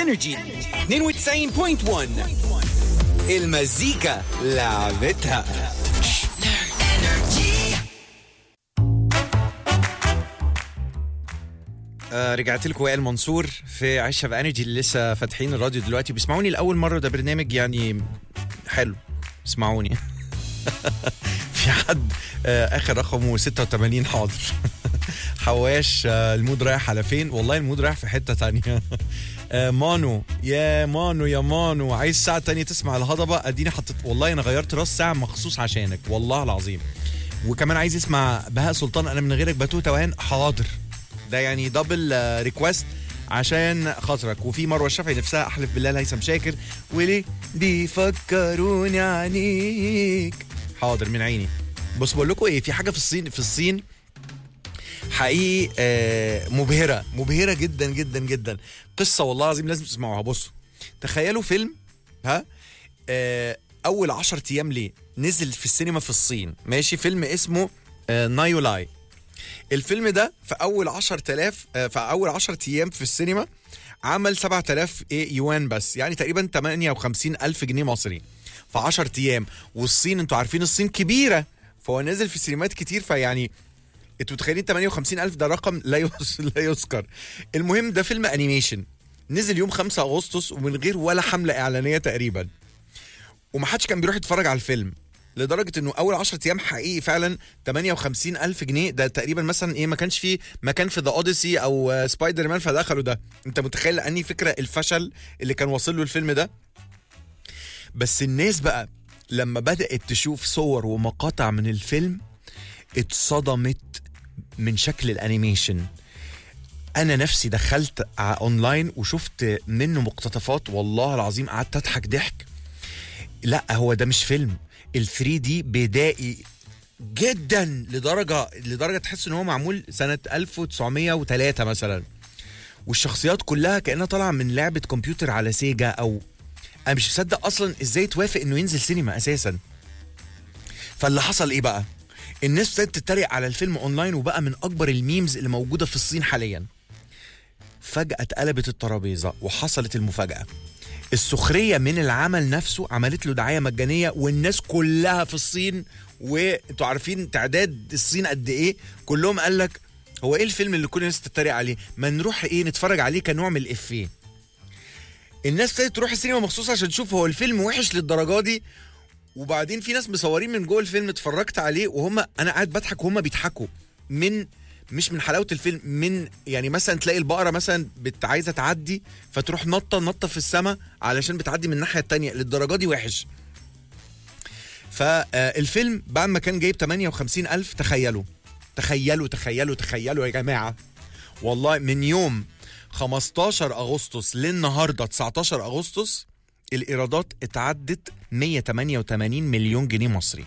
انرجي 92.1 المزيكا لعبتها آه رجعت لكم وائل منصور في عشة في انرجي اللي لسه فاتحين الراديو دلوقتي بيسمعوني لاول مره ده برنامج يعني حلو اسمعوني في حد آه اخر رقمه 86 حاضر حواش آه المود رايح على فين والله المود رايح في حته تانية آه مانو يا مانو يا مانو عايز ساعه تانية تسمع الهضبه اديني حطيت والله انا غيرت راس ساعه مخصوص عشانك والله العظيم وكمان عايز يسمع بهاء سلطان انا من غيرك بتوه توهان حاضر ده يعني دبل ريكوست عشان خاطرك وفي مروه الشافعي نفسها احلف بالله لهيثم شاكر وليه بيفكروني عنيك حاضر من عيني بص بقول لكم ايه في حاجه في الصين في الصين حقيقي آه مبهره مبهره جدا جدا جدا قصه والله العظيم لازم تسمعوها بصوا تخيلوا فيلم ها آه اول 10 ايام ليه نزل في السينما في الصين ماشي فيلم اسمه آه نايولاي الفيلم ده في اول 10000 آه في اول 10 ايام في السينما عمل 7000 ايه يوان بس يعني تقريبا 58 الف جنيه مصري في 10 ايام والصين انتوا عارفين الصين كبيره فهو نزل في سينمات كتير فيعني انتوا متخيلين 58 الف ده رقم لا يس... لا يذكر المهم ده فيلم انيميشن نزل يوم 5 اغسطس ومن غير ولا حمله اعلانيه تقريبا ومحدش كان بيروح يتفرج على الفيلم لدرجه انه اول 10 ايام حقيقي فعلا 58 الف جنيه ده تقريبا مثلا ايه ما كانش فيه مكان في ذا اوديسي او سبايدر مان فدخلوا ده انت متخيل اني فكره الفشل اللي كان واصل له الفيلم ده بس الناس بقى لما بدات تشوف صور ومقاطع من الفيلم اتصدمت من شكل الانيميشن انا نفسي دخلت اونلاين وشفت منه مقتطفات والله العظيم قعدت اضحك ضحك لا هو ده مش فيلم ال 3 دي بدائي جدا لدرجه لدرجه تحس ان هو معمول سنه 1903 مثلا والشخصيات كلها كانها طالعه من لعبه كمبيوتر على سيجا او انا مش مصدق اصلا ازاي توافق انه ينزل سينما اساسا فاللي حصل ايه بقى الناس ابتدت تتريق على الفيلم اونلاين وبقى من اكبر الميمز اللي موجوده في الصين حاليا فجاه اتقلبت الترابيزه وحصلت المفاجاه السخريه من العمل نفسه عملت له دعايه مجانيه والناس كلها في الصين وانتوا عارفين تعداد الصين قد ايه كلهم قال لك هو ايه الفيلم اللي كل الناس تتريق عليه ما نروح ايه نتفرج عليه كنوع من الافيه الناس ابتدت تروح السينما مخصوص عشان تشوف هو الفيلم وحش للدرجه دي وبعدين في ناس مصورين من جوه الفيلم اتفرجت عليه وهم انا قاعد بضحك وهم بيضحكوا من مش من حلاوه الفيلم من يعني مثلا تلاقي البقره مثلا بت عايزه تعدي فتروح نطه نطه في السماء علشان بتعدي من الناحيه التانية للدرجه دي وحش فالفيلم بعد ما كان جايب 58 ألف تخيلوا تخيلوا تخيلوا تخيلوا يا جماعة والله من يوم 15 أغسطس للنهاردة 19 أغسطس الإيرادات اتعدت 188 مليون جنيه مصري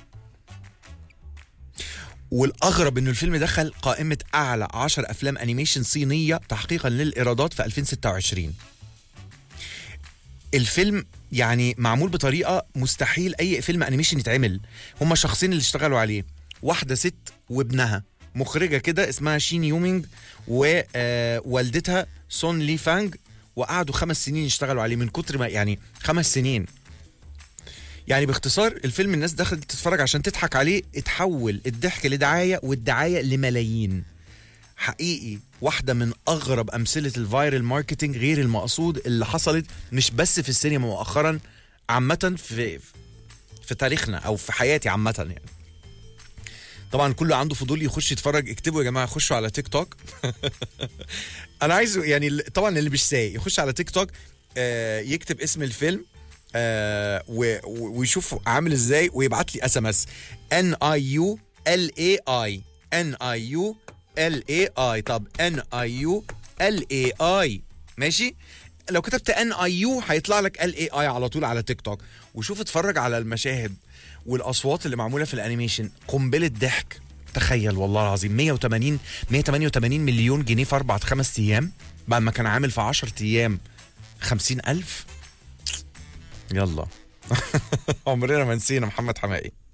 والاغرب انه الفيلم دخل قائمه اعلى 10 افلام انيميشن صينيه تحقيقا للايرادات في 2026 الفيلم يعني معمول بطريقه مستحيل اي فيلم انيميشن يتعمل هما شخصين اللي اشتغلوا عليه واحده ست وابنها مخرجه كده اسمها شين يومينج ووالدتها سون لي فانج وقعدوا خمس سنين يشتغلوا عليه من كتر ما يعني خمس سنين يعني باختصار الفيلم الناس دخلت تتفرج عشان تضحك عليه اتحول الضحك لدعايه والدعايه لملايين حقيقي واحده من اغرب امثله الفايرال ماركتنج غير المقصود اللي حصلت مش بس في السينما مؤخرا عامه في في تاريخنا او في حياتي عامه يعني طبعا كله عنده فضول يخش يتفرج اكتبوا يا جماعه خشوا على تيك توك انا عايز يعني طبعا اللي مش سايق يخش على تيك توك آه يكتب اسم الفيلم آه ويشوف عامل ازاي ويبعت لي اس ام اس ان اي يو ال اي اي ان اي يو ال اي اي طب ان اي يو ال اي اي ماشي لو كتبت ان اي يو هيطلع لك ال اي اي على طول على تيك توك وشوف اتفرج على المشاهد والاصوات اللي معموله في الانيميشن قنبله ضحك تخيل والله العظيم 180 188 مليون جنيه في اربع خمس ايام بعد ما كان عامل في 10 ايام 50 الف يلا عمرنا ما نسينا محمد حمائي